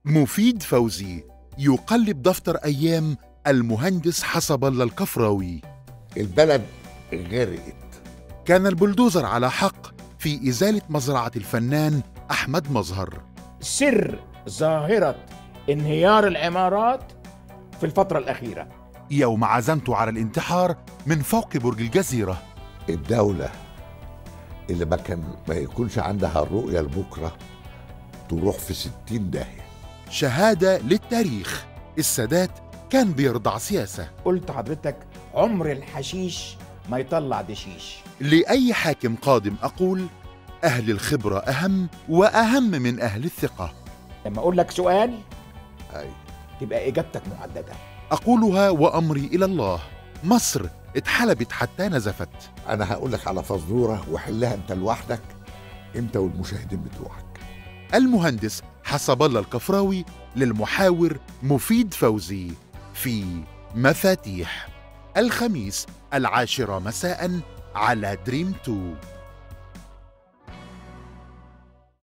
مفيد فوزي يقلب دفتر أيام المهندس حسب الله الكفراوي البلد غرقت كان البلدوزر على حق في إزالة مزرعة الفنان أحمد مظهر سر ظاهرة انهيار العمارات في الفترة الأخيرة يوم عزمت على الانتحار من فوق برج الجزيرة الدولة اللي ما كان ما يكونش عندها الرؤية لبكرة تروح في ستين داهية شهادة للتاريخ السادات كان بيرضع سياسة قلت حضرتك عمر الحشيش ما يطلع دشيش لأي حاكم قادم أقول أهل الخبرة أهم وأهم من أهل الثقة لما أقول لك سؤال أي تبقى إجابتك محددة أقولها وأمري إلى الله مصر اتحلبت حتى نزفت أنا هقول لك على فزورة وحلها أنت لوحدك أنت والمشاهدين بتوعك المهندس حسب الله الكفراوي للمحاور مفيد فوزي في مفاتيح الخميس العاشرة مساء على دريم 2